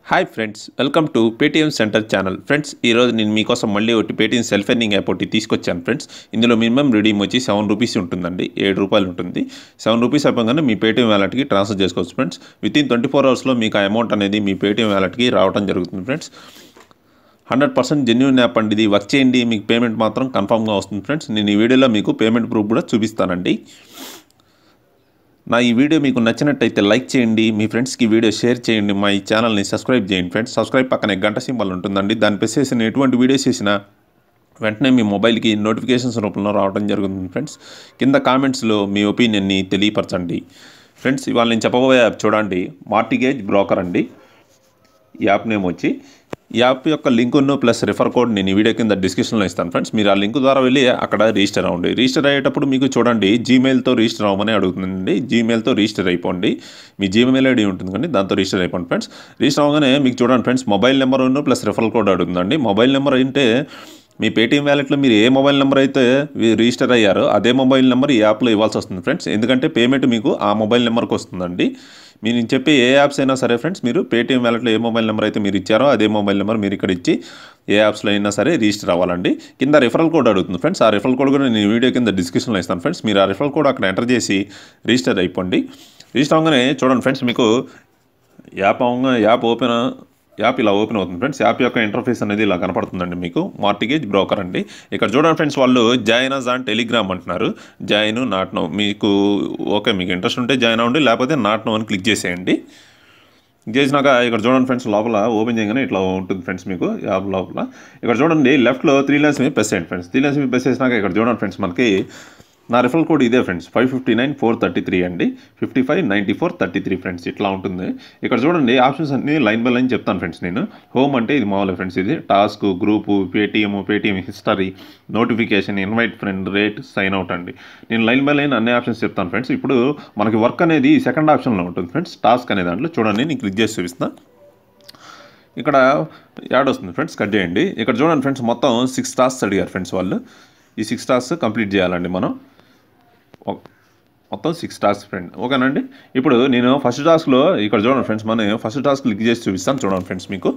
hi friends welcome to Paytm center channel friends ఈరోజు నేను మీకోసం మళ్ళీ ఒకటి పేటీఎం సెల్ఫ్ ఎర్నింగ్ యాప్ ఒకటి తీసుకొచ్చాను ఫ్రెండ్స్ ఇందులో మినిమం రిడీమ్ వచ్చి సెవెన్ రూపీస్ ఉంటుందండి ఏడు రూపాయలు ఉంటుంది సెవెన్ రూపీస్ అయిపోగానే మీ పేటీఎం వ్యాలెట్కి ట్రాన్స్ఫర్ చేసుకోవచ్చు friends within twenty four అవర్స్లో మీకు ఆ అమౌంట్ అనేది మీ పేటీఎం వ్యాలెట్కి రావడం జరుగుతుంది friends hundred percent genuine app అండి ఇది వర్క్ చేయండి మీకు పేమెంట్ మాత్రం కన్ఫామ్గా వస్తుంది ఫ్రెండ్స్ నేను ఈ వీడియోలో మీకు పేమెంట్ ప్రూఫ్ కూడా చూపిస్తానండి నా ఈ వీడియో మీకు నచ్చినట్టయితే లైక్ చేయండి మీ ఫ్రెండ్స్కి ఈ వీడియో షేర్ చేయండి మా ఈ ఛానల్ని సబ్స్క్రైబ్ చేయండి ఫ్రెండ్స్ సబ్స్క్రైబ్ పక్కనే గంట సింబల్ ఉంటుందండి దాన్ని ప్రెస్ చేసిన ఎటువంటి వీడియోస్ చేసినా వెంటనే మీ మొబైల్కి నోటిఫికేషన్స్ రూపంలో రావడం జరుగుతుంది ఫ్రెండ్స్ కింద కామెంట్స్లో మీ ఒపీనియన్ని తెలియపరచండి ఫ్రెండ్స్ ఇవాళ నేను చెప్పబోయే యాప్ చూడండి మార్టిగేజ్ బ్రోకర్ అండి ఈ యాప్ నేమ్ వచ్చి ఈ యాప్ యొక్క లింకును ప్లస్ రిఫర్ కోడ్ నేను ఈ వీడియో కింద డిస్క్రిప్షన్లో ఇస్తాను ఫ్రెండ్స్ మీరు ఆ లింక్ ద్వారా వెళ్ళి అక్కడ రిజిస్టర్ అవ్వండి రిజిస్టర్ అయ్యేటప్పుడు మీకు చూడండి జీమెయిల్తో రిజిస్టర్ అవ్వమని అడుగుతుందండి జీమెయిల్తో రిజిస్టర్ అయిపోండి మీ జీమెయిల్ ఐడి ఉంటుంది కానీ దాంతో రిజిస్టర్ అయిపోండి ఫ్రెండ్స్ రిజిస్టర్ అవ్వగానే మీకు చూడండి friends mobile number plus referral code అడుగుతుందండి మొబైల్ నెంబర్ అంటే మీ పేటీఎం వ్యాలెట్లో మీరు ఏ మొబైల్ నెంబర్ అయితే వి- రిజిస్టర్ అయ్యారో అదే మొబైల్ నెంబర్ ఈ యాప్లో ఇవ్వాల్సి వస్తుంది ఫ్రెండ్స్ ఎందుకంటే పేమెంట్ మీకు ఆ మొబైల్ నెంబర్కి వస్తుందండి మీరు నేను చెప్పే ఏ యాప్స్ అయినా సరే ఫ్రెండ్స్ మీరు పేటీఎం వ్యాలెట్లో ఏ మొబైల్ నెంబర్ అయితే మీరు ఇచ్చారో అదే మొబైల్ నెంబర్ మీరు ఇక్కడ ఇచ్చి ఏ యాప్స్లో అయినా సరే రిజిస్టర్ అవ్వాలండి కింద రిఫరల్ కోడ్ అడుగుతుంది ఫ్రెండ్స్ ఆ రిఫరల్ కోడ్ కూడా నేను వీడియో కింద డిస్క్రిప్షన్లో ఇస్తాను ఫ్రెండ్స్ మీరు ఆ రిఫరల్ కోడ్ అక్కడ ఎంటర్ చేసి రిజిస్టర్ అయిపోండి రిజిస్టర్ అవ్వగానే చూడండి ఫ్రెండ్స్ మీకు యాప్ అవ్వగా యాప్ ఓపెన్ యాప్ ఇలా ఓపెన్ అవుతుంది ఫ్రెండ్స్ యాప్ యొక్క ఇంటర్ఫేస్ అనేది ఇలా కనపడుతుందండి మీకు మార్టిగేజ్ బ్రోకర్ అండి ఇక్కడ చూడండి ఫ్రెండ్స్ వాళ్ళు జాయిన్ అస్ ఆన్ టెలిగ్రామ్ అంటున్నారు జాయిన్ నాట్ నో మీకు ఓకే మీకు ఇంట్రెస్ట్ ఉంటే జాయిన్ అవ్వండి లేకపోతే నాట్ నో అని క్లిక్ చేసేయండి చేసినాక ఇక్కడ చూడండి ఫ్రెండ్స్ లోపల ఓపెన్ చేయగానే ఇట్లా ఉంటుంది ఫ్రెండ్స్ మీకు యాప్ లోపల ఇక్కడ చూడండి లెఫ్ట్లో త్రీ లైన్స్ మీద ప్రెస్ చేయండి ఫ్రెండ్స్ త్రీ లైన్స్ మీద ప్రెస్ చేసినాక ఇక్కడ చూడండి ఫ్రెండ్స్ మనకి నా రిఫరల్ కోడ్ ఇదే friends five fifty nine four thirty three అండి fifty five ninety four thirty three friends ఇట్లా ఉంటుంది ఇక్కడ చూడండి ఆప్షన్స్ అన్ని లైన్ బై లైన్ చెప్తాను ఫ్రెండ్స్ నేను హోమ్ అంటే ఇది మామూలు ఫ్రెండ్స్ ఇది task group Paytm Paytm history notification invite friend rate sign out అండి నేను లైన్ బై లైన్ అన్ని ఆప్షన్స్ చెప్తాను ఫ్రెండ్స్ ఇప్పుడు మనకి వర్క్ అనేది సెకండ్ ఆప్షన్లో ఉంటుంది ఫ్రెండ్స్ టాస్క్ అనే దాంట్లో చూడండి నేను క్లిక్ చేసి చూపిస్తాను ఇక్కడ యాడ్ వస్తుంది ఫ్రెండ్స్ కట్ చేయండి ఇక్కడ చూడండి ఫ్రెండ్స్ మొత్తం సిక్స్ టాస్క్స్ అడిగారు ఫ్రెండ్స్ వాళ్ళు ఈ సిక్స్ టాస్క్ కంప్లీట్ చేయాలండి మనం ఒక- మొత్తం సిక్స్ టాస్క్ ఫ్రెండ్ ఓకేనండి ఇప్పుడు నేను ఫస్ట్ టాస్క్లో ఇక్కడ చూడండి ఫ్రెండ్స్ మనం ఫస్ట్ టాస్క్ క్లిక్ చేసి చూపిస్తాను చూడండి ఫ్రెండ్స్ మీకు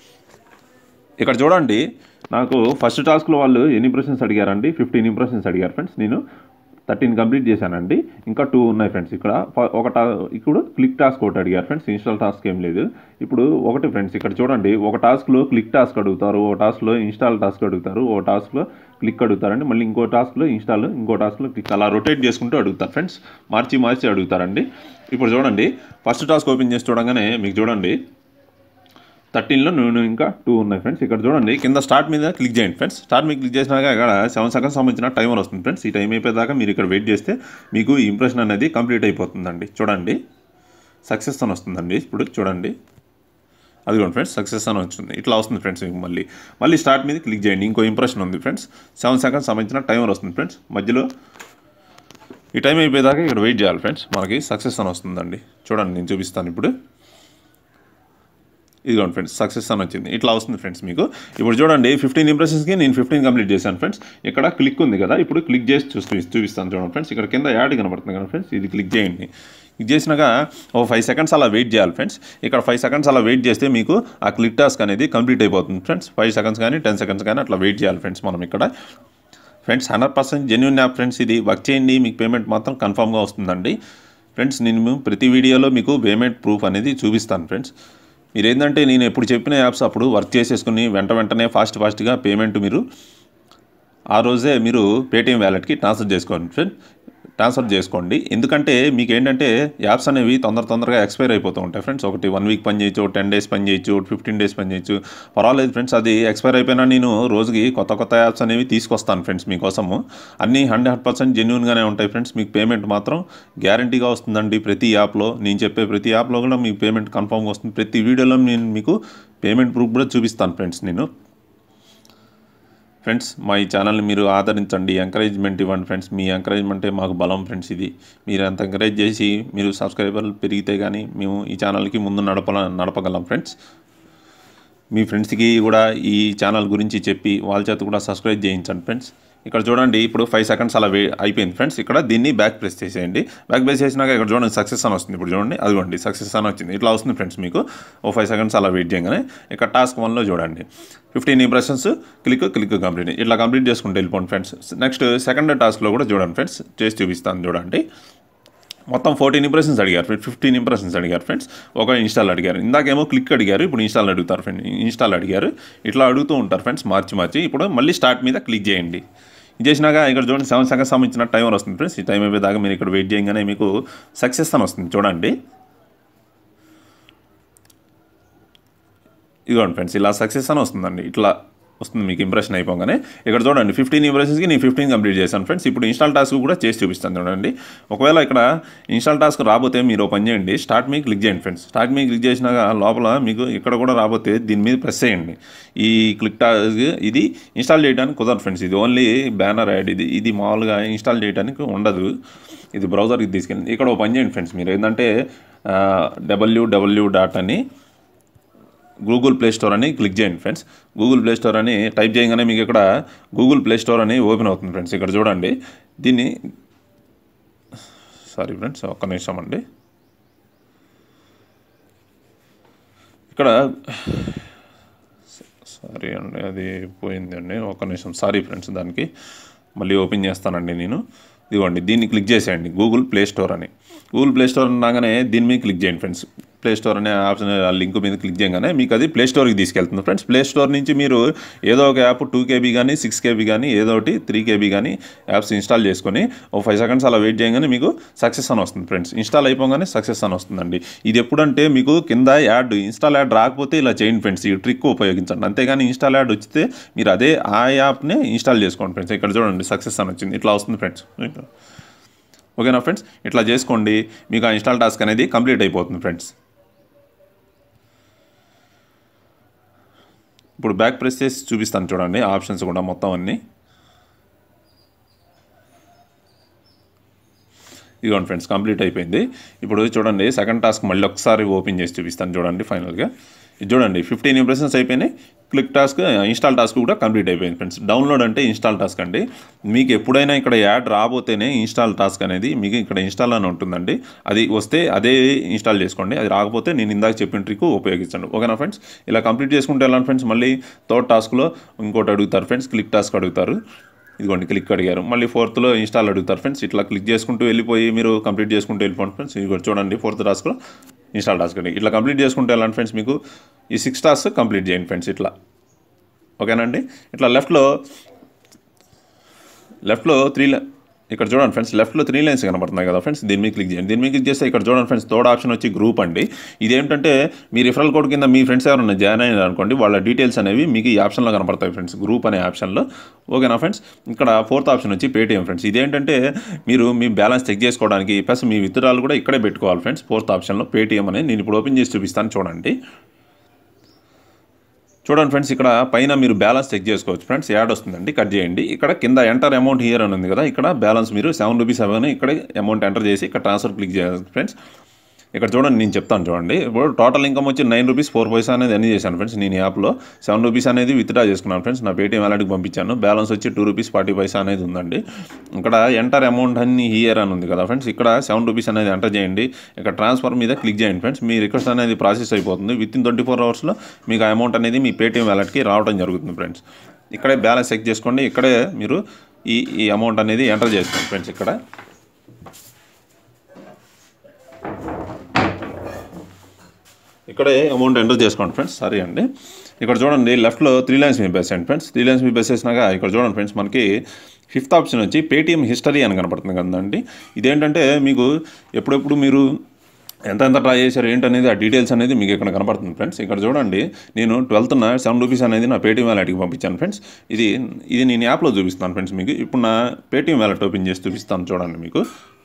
ఇక్కడ చూడండి నాకు ఫస్ట్ టాస్క్లో వాళ్ళు ఎన్ని ఇంప్రెషన్స్ అడిగారండి ఫిఫ్టీన్ ఇంప్రెషన్స్ అడిగారు ఫ్రెండ్స్ నేను థర్టీన్ కంప్లీట్ చేశానండి ఇంకా టూ ఉన్నాయి ఫ్రెండ్స్ ఇక్కడ ఫ- ఒక టా ఇప్పుడు క్లిక్ టాస్క్ ఒకటి అడిగారు ఫ్రెండ్స్ ఇన్స్టాల్ టాస్క్ ఏం లేదు ఇప్పుడు ఒకటి ఫ్రెండ్స్ ఇక్కడ చూడండి ఒక టాస్క్లో క్లిక్ టాస్క్ అడుగుతారు ఓ టాస్క్లో ఇన్స్టాల్ టాస్క్ అడుగుతారు ఓ టాస్క్లో క్లిక్ అడుగుతారండి మళ్ళీ ఇంకో టాస్క్లో ఇన్స్టాల్ ఇంకో టాస్క్లో క్లిక్ అలా రొటేట్ చేసుకుంటూ అడుగుతారు ఫ్రెండ్స్ మార్చి మార్చి అడుగుతారండి ఇప్పుడు చూడండి ఫస్ట్ టాస్క్ ఓపెన్ చేసి చూడగానే మీకు చూడండి థర్టీన్లో నేను ఇంకా టూ ఉన్నాయి ఫ్రెండ్స్ ఇక్కడ చూడండి కింద స్టార్ట్ మీద క్లిక్ చేయండి ఫ్రెండ్స్ స్టార్ట్ మీద క్లిక్ చేసినాక ఇక్కడ సెవెన్ సెకండ్స్ సంబంధించిన టైమర్ వస్తుంది ఫ్రెండ్స్ ఈ టైం అయిపోయేదాకా మీరు ఇక్కడ వెయిట్ చేస్తే మీకు ఈ ఇంప్రెషన్ అనేది కంప్లీట్ అయిపోతుందండి చూడండి సక్సెస్ అని వస్తుందండి ఇప్పుడు చూడండి అదిగోండి ఫ్రెండ్స్ సక్సెస్ అని వచ్చింది ఇట్లా వస్తుంది ఫ్రెండ్స్ మీకు మళ్ళీ మళ్ళీ స్టార్ట్ మీద క్లిక్ చేయండి ఇంకో ఇంప్రెషన్ ఉంది ఫ్రెండ్స్ సెవెన్ సెకండ్స్ సంబంధించిన టైమర్ వస్తుంది ఫ్రెండ్స్ మధ్యలో ఈ టైం అయిపోయేదాకా ఇక్కడ వెయిట్ చేయాలి ఫ్రెండ్స్ మనకి సక్సెస్ అని వస్తుందండి చూడండి నేను చూపిస్తాను ఇప్పుడు ఇదిగోండి ఫ్రెండ్స్ సక్సెస్ అని వచ్చింది ఇట్లా వస్తుంది ఫ్రెండ్స్ మీకు ఇప్పుడు చూడండి ఫిఫ్టీన్ ఇంప్రెషన్స్కి నేను ఫిఫ్టీన్ కంప్లీట్ చేశాను ఫ్రెండ్స్ ఇక్కడ క్లిక్ ఉంది కదా ఇప్పుడు క్లిక్ చేసి చూసి చూపిస్తాను చూడండి ఫ్రెండ్స్ ఇక్కడ కింద యాడ్ కనబడుతుంది కదా ఫ్రెండ్స్ ఇది క్లిక్ చేయండి క్లిక్ చేసినాక ఓ ఫైవ్ సెకండ్స్ అలా వెయిట్ చేయాలి ఫ్రెండ్స్ ఇక్కడ ఫైవ్ సెకండ్స్ అలా వెయిట్ చేస్తే మీకు ఆ క్లిక్ టాస్క్ అనేది కంప్లీట్ అయిపోతుంది ఫ్రెండ్స్ ఫైవ్ సెకండ్స్ కానీ టెన్ సెకండ్స్ కానీ అట్లా వెయిట్ చేయాలి ఫ్రెండ్స్ మనం ఇక్కడ friends hundred percent genuine app friends ఇది వర్క్ చేయండి మీకు పేమెంట్ మాత్రం కన్ఫామ్గా వస్తుందండి ఫ్రెండ్స్ నేను ప్రతి వీడియోలో మీకు పేమెంట్ ప్రూఫ్ అనేది చూపిస్తాను ఫ్రెండ్స్ మీరు ఏంటంటే నేను ఎప్పుడు చెప్పిన యాప్స్ అప్పుడు వర్క్ చేసేసుకుని వెంట వెంటనే ఫాస్ట్ ఫాస్ట్గా పేమెంట్ మీరు ఆ రోజే మీరు పేటీఎం వ్యాలెట్కి ట్రాన్స్ఫర్ చేసుకోండి ఫ్రెండ్ ట్రాన్స్ఫర్ చేసుకోండి ఎందుకంటే మీకు ఏంటంటే యాప్స్ అనేవి తొందర తొందరగా ఎక్స్పైర్ అయిపోతూ ఉంటాయి ఫ్రెండ్స్ ఒకటి వన్ వీక్ పని చేయొచ్చు టెన్ డేస్ పని చేయొచ్చు ఫిఫ్టీన్ డేస్ పని చేయొచ్చు పర్వాలేదు ఫ్రెండ్స్ అది ఎక్స్పైర్ అయిపోయినా నేను రోజుకి కొత్త కొత్త యాప్స్ అనేవి తీసుకొస్తాను ఫ్రెండ్స్ మీకోసము అన్నీ హండ్రెడ్ పర్సెంట్ జెన్యున్గానే ఉంటాయి ఫ్రెండ్స్ మీకు పేమెంట్ మాత్రం గ్యారంటీగా వస్తుందండి ప్రతి యాప్లో నేను చెప్పే ప్రతి యాప్లో కూడా మీకు పేమెంట్ కన్ఫామ్గా వస్తుంది ప్రతి వీడియోలో నేను మీకు పేమెంట్ ప్రూఫ్ కూడా చూపిస్తాను ఫ్రెండ్స్ నేను ఫ్రెండ్స్ మా ఈ ఛానల్ని మీరు ఆదరించండి ఎంకరేజ్మెంట్ ఇవ్వండి ఫ్రెండ్స్ మీ ఎంకరేజ్మెంటే మాకు బలం ఫ్రెండ్స్ ఇది మీరు అంత ఎంకరేజ్ చేసి మీరు సబ్స్క్రైబర్లు పెరిగితే కానీ మేము ఈ ఛానల్కి ముందు నడపల నడపగలం ఫ్రెండ్స్ మీ ఫ్రెండ్స్కి కూడా ఈ ఛానల్ గురించి చెప్పి వాళ్ళ చేత కూడా సబ్స్క్రైబ్ చేయించండి ఫ్రెండ్స్ ఇక్కడ చూడండి ఇప్పుడు ఫైవ్ సెకండ్స్ అలా వే అయిపోయింది ఫ్రెండ్స్ ఇక్కడ దీన్ని బ్యాక్ ప్రెస్ చేసేయండి బ్యాక్ ప్రెస్ చేసినాక ఇక్కడ చూడండి సక్సెస్ అని వస్తుంది ఇప్పుడు చూడండి అదిగోండి సక్సెస్ అని వచ్చింది ఇట్లా వస్తుంది ఫ్రెండ్స్ మీకు ఓ ఫైవ్ సెకండ్స్ అలా వెయిట్ చేయగానే ఇక్కడ టాస్క్ వన్లో చూడండి fifteen impressions click click complete ఇట్లా కంప్లీట్ చేసుకుంటే వెళ్ళిపోండి ఫ్రెండ్స్ నెక్స్ట్ సెకండ్ టాస్క్లో కూడా చూడండి ఫ్రెండ్స్ చేసి చూపిస్తాను చూడండి మొత్తం ఫోర్టీన్ ఇంప్రెషన్స్ అడిగారు ఫ్రెండ్స్ ఫిఫ్టీన్ ఇంప్రెషన్స్ అడిగారు ఫ్రెండ్స్ ఒక ఇన్స్టాల్ అడిగారు ఇందాకేమో క్లిక్ అడిగారు ఇప్పుడు ఇన్స్టాల్ అడుగుతారు ఫ్రెండ్ ఇన్స్టాల్ అడిగారు ఇట్లా అడుగుతూ ఉంటారు ఫ్రెండ్స్ మార్చి మార్చి ఇప్పుడు మళ్ళీ స్టార్ట్ మీద క్లిక్ చేయండి ఇది చేసినాక ఇక్కడ చూడండి సెవెన్ సెకండ్స్ సంబంధించిన టైమర్ వస్తుంది ఫ్రెండ్స్ ఈ టైం అయిపోయేదాకా మీరు ఇక్కడ వెయిట్ చేయగానే మీకు సక్సెస్ అని వస్తుంది చూడండి ఇదిగోండి ఫ్రెండ్స్ ఇలా సక్సెస్ అని వస్తుందండి ఇట్లా వస్తుంది మీకు ఇంప్రెషన్ అయిపోగానే ఇక్కడ చూడండి ఫిఫ్టీన్ ఇంప్రెషన్స్కి నేను ఫిఫ్టీన్ కంప్లీట్ చేశాను ఫ్రెండ్స్ ఇప్పుడు ఇన్స్టాల్ టాస్క్ కూడా చేసి చూపిస్తాను చూడండి ఒకవేళ ఇక్కడ ఇన్స్టాల్ టాస్క్ రాబోతే మీరు ఓ పని చేయండి స్టార్ట్ మీ క్లిక్ చేయండి ఫ్రెండ్స్ స్టార్ట్ మీ క్లిక్ చేసినాక లోపల మీకు ఇక్కడ కూడా రాబోతే దీని మీద ప్రెస్ చేయండి ఈ క్లిక్ టాస్క్ ఇది ఇన్స్టాల్ చేయడానికి కుదరదు ఫ్రెండ్స్ ఇది ఓన్లీ బ్యానర్ యాడ్ ఇది ఇది మామూలుగా ఇన్స్టాల్ చేయడానికి ఉండదు ఇది బ్రౌజర్కి తీసుకెళ్ళి ఇక్కడ ఓ పని చేయండి ఫ్రెండ్స్ మీరు ఏంటంటే డబ్ల్యూడబ్ల్యూ డాట్ అని గూగుల్ ప్లే స్టోర్ అని క్లిక్ చేయండి ఫ్రెండ్స్ గూగుల్ ప్లే స్టోర్ అని టైప్ చేయగానే మీకు ఇక్కడ గూగుల్ ప్లే స్టోర్ అని ఓపెన్ అవుతుంది ఫ్రెండ్స్ ఇక్కడ చూడండి దీన్ని సారీ ఫ్రెండ్స్ ఒక్క నిమిషం అండి ఇక్కడ సారీ అండి అది పోయిందండి ఒక్క నిమిషం సారీ ఫ్రెండ్స్ దానికి మళ్ళీ ఓపెన్ చేస్తానండి నేను ఇదిగోండి దీన్ని క్లిక్ చేసేయండి గూగుల్ ప్లే స్టోర్ అని గూగుల్ ప్లే స్టోర్ అనగానే దీని మీద క్లిక్ చేయండి ఫ్రెండ్స్ ప్లే స్టోర్ అనే ఆప్షన్ ఆ లింక్ మీద క్లిక్ చేయగానే మీకు అది ప్లే స్టోర్కి తీసుకెళ్తుంది ఫ్రెండ్స్ ప్లే స్టోర్ నుంచి మీరు ఏదో ఒక యాప్ టూ కేబీ కానీ సిక్స్ కేబీ కానీ ఏదో ఒకటి త్రీ కేబీ కానీ యాప్స్ ఇన్స్టాల్ చేసుకొని ఒక ఫైవ్ సెకండ్స్ అలా వెయిట్ చేయగానే మీకు సక్సెస్ అని వస్తుంది ఫ్రెండ్స్ ఇన్స్టాల్ అయిపోగానే సక్సెస్ అని వస్తుందండి ఇది ఎప్పుడంటే మీకు కింద యాడ్ ఇన్స్టాల్ యాడ్ రాకపోతే ఇలా చేయండి ఫ్రెండ్స్ ఈ ట్రిక్ ఉపయోగించండి అంతేగాని ఇన్స్టాల్ యాడ్ వచ్చితే మీరు అదే ఆ యాప్నే ఇన్స్టాల్ చేసుకోండి ఫ్రెండ్స్ ఇక్కడ చూడండి సక్సెస్ అని వచ్చింది ఇట్లా వస్తుంది ఫ్రెండ్స్ ఓకేనా ఫ్రెండ్స్ ఇట్లా చేసుకోండి మీకు ఆ ఇన్స్టాల్ టాస్క్ అనేది కంప్లీట్ అయిపోతుంది ఫ్రెండ్స్ ఇప్పుడు బ్యాక్ ప్రెస్ చేసి చూపిస్తాను చూడండి ఆప్షన్స్ కూడా మొత్తం అన్నీ ఇదిగోండి ఫ్రెండ్స్ కంప్లీట్ అయిపోయింది ఇప్పుడు చూడండి సెకండ్ టాస్క్ మళ్ళీ ఒకసారి ఓపెన్ చేసి చూపిస్తాను చూడండి ఫైనల్గా ఇది చూడండి ఫిఫ్టీన్ ఇంప్రెషన్స్ అయిపోయినాయి క్లిక్ టాస్క్ ఇన్స్టాల్ టాస్క్ కూడా కంప్లీట్ అయిపోయింది ఫ్రెండ్స్ డౌన్లోడ్ అంటే ఇన్స్టాల్ టాస్క్ అండి మీకు ఎప్పుడైనా ఇక్కడ యాడ్ రాబోతేనే ఇన్స్టాల్ టాస్క్ అనేది మీకు ఇక్కడ ఇన్స్టాల్ అని ఉంటుందండి అది వస్తే అదే ఇన్స్టాల్ చేసుకోండి అది రాకపోతే నేను ఇందాక చెప్పిన ట్రిక్ ఉపయోగించండి ఓకేనా ఫ్రెండ్స్ ఇలా కంప్లీట్ చేసుకుంటే వెళ్ళండి ఫ్రెండ్స్ మళ్ళీ థర్డ్ టాస్క్లో ఇంకోటి అడుగుతారు ఫ్రెండ్స్ క్లిక్ టాస్క్ అడుగుతారు ఇదిగోండి క్లిక్ అడిగారు మళ్ళీ ఫోర్త్లో ఇన్స్టాల్ అడుగుతారు ఫ్రెండ్స్ ఇట్లా క్లిక్ చేసుకుంటూ వెళ్ళిపోయి మీరు కంప్లీట్ చేసుకుంటూ వెళ్ళిపోండి ఫ్రెండ్స్ ఇది చూడండి ఫోర్త్ టాస్క్లో ఇన్స్టాల్ టాస్క్ అండి ఇట్లా కంప్లీట్ చేసుకుంటూ వెళ్ళండి ఫ్రెండ్స్ మీకు ఈ సిక్స్ టాస్క్ కంప్లీట్ చేయండి ఫ్రెండ్స్ ఇట్లా ఓకేనండి ఇట్లా లెఫ్ట్లో లెఫ్ట్లో త్రీ ఇక్కడ చూడండి ఫ్రెండ్స్ లెఫ్ట్లో త్రీ లైన్స్ కనబడుతున్నాయి కదా ఫ్రెండ్స్ దీని మీద క్లిక్ చేయండి దీని మీద క్లిక్ చేస్తే ఇక్కడ చూడండి ఫ్రెండ్స్ థర్డ్ ఆప్షన్ వచ్చి గ్రూప్ అండి ఇదేంటంటే మీ రిఫరల్ కోడ్ కింద మీ ఫ్రెండ్స్ ఎవరైనా జాయిన్ అయ్యారు అనుకోండి వాళ్ళ డీటెయిల్స్ అనేవి మీకు ఈ ఆప్షన్లో కనబడతాయి ఫ్రెండ్స్ గ్రూప్ అనే ఆప్షన్లో ఓకేనా ఫ్రెండ్స్ ఇక్కడ ఫోర్త్ ఆప్షన్ వచ్చి పేటీఎం ఫ్రెండ్స్ ఇదేంటంటే మీరు మీ బ్యాలెన్స్ చెక్ చేసుకోవడానికి ప్లస్ మీ విత్డ్రాలు కూడా ఇక్కడే పెట్టుకోవాలి ఫ్రెండ్స్ ఫోర్త్ ఆప్షన్లో పేటీఎం అనేది నేను ఇప్పుడు ఓపెన్ చేసి చూపిస్తాను చూడండి చూడండి ఫ్రెండ్స్ ఇక్కడ పైన మీరు బ్యాలెన్స్ చెక్ చేసుకోవచ్చు ఫ్రెండ్స్ యాడ్ వస్తుందండి కట్ చేయండి ఇక్కడ కింద ఎంటర్ అమౌంట్ హియర్ అని ఉంది కదా ఇక్కడ బ్యాలెన్స్ మీరు సెవెన్ రూపీస్ అవన్నీ ఇక్కడ అమౌంట్ ఎంటర్ చేసి ఇక్కడ ట్రాన్స్ఫర్ క్లిక్ చేయాలి ఫ్రెండ్స్ ఇక్కడ చూడండి నేను చెప్తాను చూడండి ఇప్పుడు టోటల్ ఇన్కమ్ వచ్చి నైన్ రూపీస్ ఫోర్ పైసా అనేది అన్ని చేశాను ఫ్రెండ్స్ నేను యాప్లో సెవెన్ రూపీస్ అనేది విత్డ్రా చేసుకున్నాను ఫ్రెండ్స్ నా పేటీఎం వ్యాలెట్కి పంపించాను బ్యాలెన్స్ వచ్చి టూ రూపీస్ ఫార్టీ పైసా అనేది ఉందండి ఇక్కడ ఎంటర్ అమౌంట్ అన్ని హియర్ అని ఉంది కదా ఫ్రెండ్స్ ఇక్కడ సెవెన్ రూపీస్ అనేది ఎంటర్ చేయండి ఇక్కడ ట్రాన్స్ఫర్ మీద క్లిక్ చేయండి ఫ్రెండ్స్ మీ రిక్వెస్ట్ అనేది ప్రాసెస్ అయిపోతుంది విత్ ఇన్ ట్వంటీ ఫోర్ అవర్స్లో మీకు ఆ అమౌంట్ అనేది మీ పేటీఎం వ్యాలెట్కి రావడం జరుగుతుంది ఫ్రెండ్స్ ఇక్కడే బ్యాలెన్స్ చెక్ చేసుకోండి ఇక్కడే మీరు ఈ ఈ అమౌంట్ అనేది ఎంటర్ చేసుకోండి ఫ్రెండ్స్ ఇక్కడ ఇక్కడే అమౌంట్ ఎంటర్ చేసుకోండి ఫ్రెండ్స్ సారీ అండి ఇక్కడ చూడండి లెఫ్ట్లో త్రీ లైన్స్ మీ బెస్ అండి ఫ్రెండ్స్ త్రీ లైన్స్ మీ బెస్ వేసినాక ఇక్కడ చూడండి ఫ్రెండ్స్ మనకి ఫిఫ్త్ ఆప్షన్ వచ్చి పేటీఎం హిస్టరీ అని కనపడుతుంది కదండి ఇదేంటంటే మీకు ఎప్పుడెప్పుడు మీరు ఎంత ఎంత ట్రై చేశారు ఏంటనేది ఆ డీటెయిల్స్ అనేది మీకు ఇక్కడ కనపడుతుంది ఫ్రెండ్స్ ఇక్కడ చూడండి నేను ట్వెల్త్న సెవెన్ రూపీస్ అనేది నా పేటీఎం వ్యాలెట్కి పంపించాను ఫ్రెండ్స్ ఇది ఇది నేను యాప్లో చూపిస్తాను ఫ్రెండ్స్ మీకు ఇప్పుడు నా పేటీఎం వ్యాలెట్ ఓపెన్ చేసి చూపిస్తాను చూడండి మీకు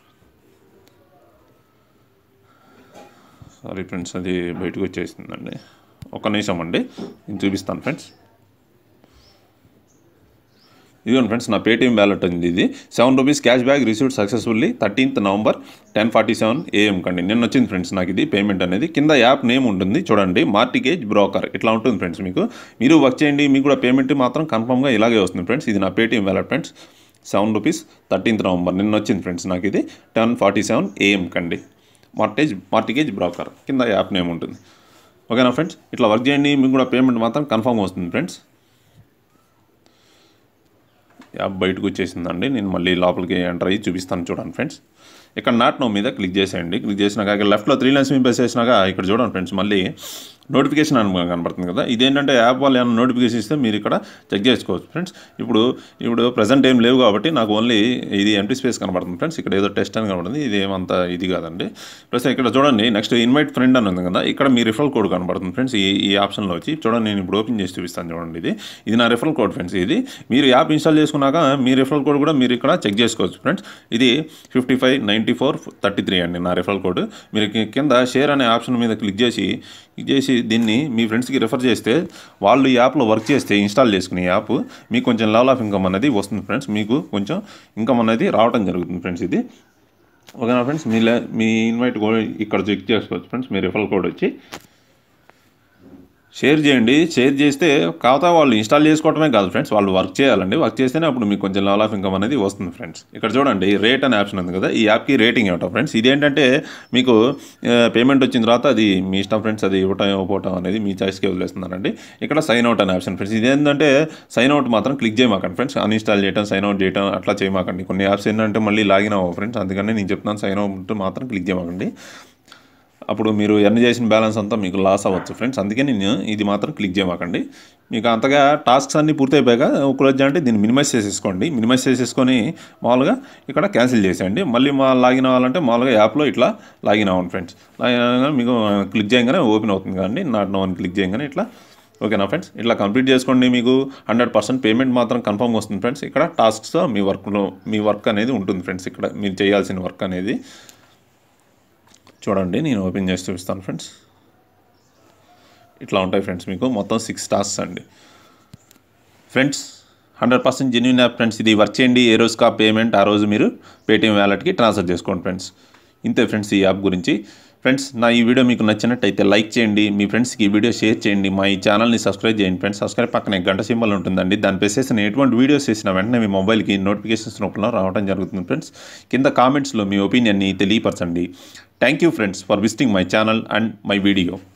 సారీ ఫ్రెండ్స్ అది బయటకు వచ్చేసిందండి ఒక నిమిషం అండి నేను చూపిస్తాను ఫ్రెండ్స్ ఇదిగోండి ఫ్రెండ్స్ నా పేటీఎం వ్యాలెట్ ఉంది ఇది seven rupees cash back received successfully thirteenth November ten forty seven AM కండి నిన్న వచ్చింది ఫ్రెండ్స్ నాకు ఇది పేమెంట్ అనేది కింద యాప్ నేమ్ ఉంటుంది చూడండి మార్టిగేజ్ బ్రోకర్ ఇట్లా ఉంటుంది ఫ్రెండ్స్ మీకు మీరు వర్క్ చేయండి మీకు కూడా పేమెంట్ మాత్రం కన్ఫర్మ్గా ఇలాగే వస్తుంది ఫ్రెండ్స్ ఇది నా Paytm wallet friends seven rupees thirteenth November నిన్న వచ్చింది ఫ్రెండ్స్ నాకు ఇది టెన్ ఫార్టీ సెవెన్ ఏఎం కండి మార్టేజ్ మార్టిగేజ్ బ్రోకర్ కింద యాప్ నేమ్ ఉంటుంది ఓకేనా ఫ్రెండ్స్ ఇట్లా వర్క్ చేయండి మీకు కూడా పేమెంట్ మాత్రం కన్ఫర్మ్ వస్తుంది ఫ్రెండ్స్ యాప్ బయటకు వచ్చేసిందండి నేను మళ్ళీ లోపలికి ఎంటర్ అయ్యి చూపిస్తాను చూడండి ఫ్రెండ్స్ ఇక్కడ నాట్ నో మీద క్లిక్ చేసేయండి క్లిక్ చేసినాక ఇక్కడ లెఫ్ట్లో త్రీ లైన్స్ మీద ప్రెస్ చేసినాక ఇక్కడ చూడండి ఫ్రెండ్స్ మళ్ళీ నోటిఫికేషన్ అని కనబడుతుంది కదా ఇదేంటంటే యాప్ వాళ్ళు ఏమైనా నోటిఫికేషన్ ఇస్తే మీరు ఇక్కడ చెక్ చేసుకోవచ్చు ఫ్రెండ్స్ ఇప్పుడు ఇప్పుడు ప్రజెంట్ ఏం లేవు కాబట్టి నాకు ఓన్లీ ఇది ఎంటీ స్పేస్ కనబడుతుంది ఫ్రెండ్స్ ఇక్కడ ఏదో టెస్ట్ అని కనబడుతుంది ఇది ఏమంత ఇది కాదండి ప్లస్ ఇక్కడ చూడండి నెక్స్ట్ ఇన్వైట్ ఫ్రెండ్ అని ఉంది కదా ఇక్కడ మీ రిఫరల్ కోడ్ కనబడుతుంది ఫ్రెండ్స్ ఈ ఈ ఆప్షన్లో వచ్చి చూడండి నేను ఇప్పుడు ఓపెన్ చేసి చూపిస్తాను చూడండి ఇది ఇది నా రిఫరల్ కోడ్ ఫ్రెండ్స్ ఇది మీరు యాప్ ఇన్స్టాల్ చేసుకున్నాక మీ రిఫరల్ కోడ్ కూడా మీరు ఇక్కడ చెక్ చేసుకోవచ్చు ఫ్రెండ్స్ ఇది fifty five ninety four thirty three అండి నా రిఫరల్ కోడ్ మీరు కి- కింద షేర్ అనే ఆప్షన్ మీద క్లిక్ చేసి క్లిక్ చేసి దీన్ని మీ ఫ్రెండ్స్కి రిఫర్ చేస్తే వాళ్ళు ఈ యాప్లో వర్క్ చేస్తే ఇన్స్టాల్ చేసుకునే యాప్ మీకు కొంచెం లెవెల్ ఆఫ్ ఇన్కమ్ అనేది వస్తుంది ఫ్రెండ్స్ మీకు కొంచెం ఇన్కమ్ అనేది రావడం జరుగుతుంది ఫ్రెండ్స్ ఇది ఓకేనా ఫ్రెండ్స్ మీ లే- మీ ఇన్వైట్ కోడ్ ఇక్కడ చెక్ చేసుకోవచ్చు ఫ్రెండ్స్ మీ రిఫరల్ కోడ్ వచ్చి షేర్ చేయండి షేర్ చేస్తే కాకపోతే వాళ్ళు ఇన్స్టాల్ చేసుకోవడమే కాదు ఫ్రెండ్స్ వాళ్ళు వర్క్ చేయాలండి వర్క్ చేస్తేనే అప్పుడు మీకు కొంచెం లెవెల్ ఆఫ్ ఇన్కమ్ అనేది వస్తుంది ఫ్రెండ్స్ ఇక్కడ చూడండి రేట్ అనే ఆప్షన్ ఉంది కదా ఈ యాప్కి రేటింగ్ ఇవ్వటం ఫ్రెండ్స్ ఇదేంటంటే మీకు పేమెంట్ వచ్చిన తర్వాత అది మీ ఇష్టం ఫ్రెండ్స్ అది ఇవ్వటం ఇవ్వకపోవటం అనేది మీ చాయిస్కి వదిలేస్తున్నారండి ఇక్కడ సైన్ అవుట్ అనే ఆప్షన్ ఫ్రెండ్స్ ఇదేంటంటే సైన్ అవుట్ మాత్రం క్లిక్ చేయమాకండి ఫ్రెండ్స్ అన్ఇన్స్టాల్ చేయడం సైన్ అవుట్ చేయడం అట్లా చేయమాకండి కొన్ని యాప్స్ ఏంటంటే మళ్ళీ లాగిన్ అవ్వ ఫ్రెండ్స్ అందుకని నేను చెప్తున్నాను సైన్ అవుట్ మాత్రం క్లిక్ చేయమాకండి అప్పుడు మీరు ఎర్న్ చేసిన బ్యాలెన్స్ అంతా మీకు లాస్ అవ్వచ్చు ఫ్రెండ్స్ అందుకే నేను ఇది మాత్రం క్లిక్ చేయమాకండి మీకు అంతగా టాస్క్స్ అన్నీ పూర్తయిపోయాక ఒకరోజు అంటే దీన్ని మినిమైజ్ చేసేసుకోండి మినిమైజ్ చేసేసుకొని మామూలుగా ఇక్కడ క్యాన్సిల్ చేసేయండి మళ్ళీ మా లాగిన్ అవ్వాలంటే మామూలుగా యాప్లో ఇట్లా లాగిన్ అవ్వండి ఫ్రెండ్స్ లాగిన్ అవ్వగానే మీకు క్లిక్ చేయగానే ఓపెన్ అవుతుంది కదండి నాట్ నో అని క్లిక్ చేయగానే ఇట్లా ఓకేనా ఫ్రెండ్స్ ఇట్లా కంప్లీట్ చేసుకోండి మీకు హండ్రెడ్ పర్సెంట్ పేమెంట్ మాత్రం కన్ఫర్మ్ వస్తుంది ఫ్రెండ్స్ ఇక్కడ టాస్క్స్తో మీ వర్క్లో మీ వర్క్ అనేది ఉంటుంది ఫ్రెండ్స్ ఇక్కడ మీరు చేయాల్సిన వర్క్ అనేది చూడండి నేను ఓపెన్ చేసి చూపిస్తాను ఫ్రెండ్స్ ఇట్లా ఉంటాయి ఫ్రెండ్స్ మీకు మొత్తం సిక్స్ టాస్క్స్ అండి friends hundred percent genuine app friends ఇది వర్క్ చేయండి ఏ రోజుకా పేమెంట్ ఆ రోజు మీరు పేటీఎం వ్యాలెట్కి ట్రాన్స్ఫర్ చేసుకోండి ఫ్రెండ్స్ ఇంతే ఫ్రెండ్స్ ఈ యాప్ గురించి ఫ్రెండ్స్ నా ఈ వీడియో మీకు నచ్చినట్టయితే లైక్ చేయండి మీ ఫ్రెండ్స్కి ఈ వీడియో షేర్ చేయండి మా ఈ ఛానల్ని సబ్స్క్రైబ్ చేయండి ఫ్రెండ్స్ సబ్స్క్రైబ్ పక్కనే గంట సింబల్ ఉంటుందండి దాని ప్రెస్ చేసిన ఎటువంటి వీడియోస్ చేసిన వెంటనే మీ మొబైల్కి నోటిఫికేషన్స్ రూపంలో రావడం జరుగుతుంది ఫ్రెండ్స్ కింద కామెంట్స్లో మీ ఒపీనియన్ని తెలియపరచండి thank you friends for visiting my channel and my video